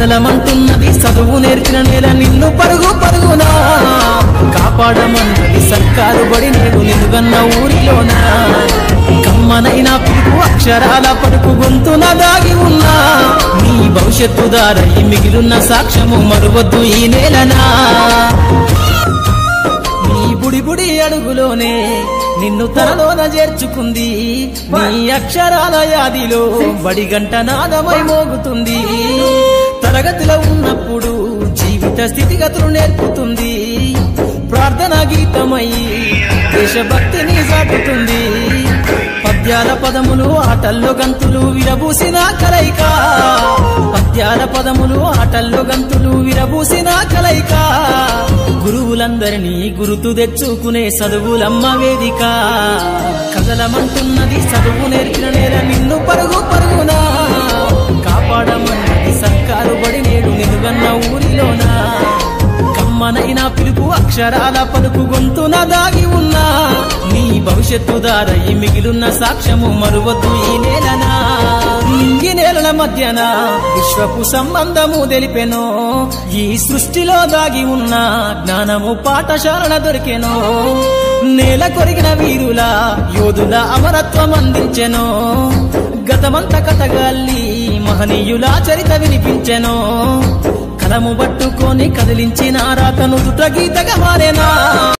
కదలమంటున్నది చదువు నేర్చిన నేల నిన్ను పరుగు పరుగునా కాపాడమన్నది సర్కారు బడి నేడు నిలుగన్న ఊరిలోనా కమ్మనైన పిలుపు అక్షరాల పలుకు గొంతున దాగి ఉన్నా నీ భవిష్యత్తు దారై మిగిలిన సాక్ష్యము మరువద్దు ఈ నేలనా నీ బుడి బుడి అడుగులోనే నిన్ను తనలోన చేర్చుకుంది నీ అక్షరాల యాదిలో బడి గంట నాదమై మోగుతుంది తరగతిలో ఉన్నప్పుడు జీవిత స్థితిగతులు నేర్పుతుంది ప్రార్థనా గీతమై దేశభక్తిని సాటుతుంది పద్యాల పదములు ఆటల్లో గంతులు విరబూసిన కలయిక పద్యాల పదములు ఆటల్లో గంతులు విరబూసిన కలయిక గురువులందరినీ గురుతు తెచ్చుకునే చదువులమ్మ వేదిక కదలమంటున్నది చదువు నేర్పిన నేల నిన్ను పరుగు పరుగునా కాపాడమన్నది సర్కారు బడి నేడు నిలుగన్న ఊరిలోనా కమ్మనైన పిలుపు అక్షరాల పలుకు గొంతున దాగి ఉన్నా నీ భవిష్యత్తు దారై మిగిలిన సాక్ష్యము మరువద్దు ఈ నేలనా నింగి నేలల మధ్యన విశ్వపు సంబంధము తెలిపెనో ఈ సృష్టిలో దాగి ఉన్న జ్ఞానము పాఠశాలన దొరికెనో నేల కొరిగిన వీరుల యోధుల అమరత్వం అందించెనో గతమంత కథగాల్లి మహనీయుల చరిత వినిపించెనో కలము పట్టుకొని కదిలించిన రాతను దుట గీతగా మారేనా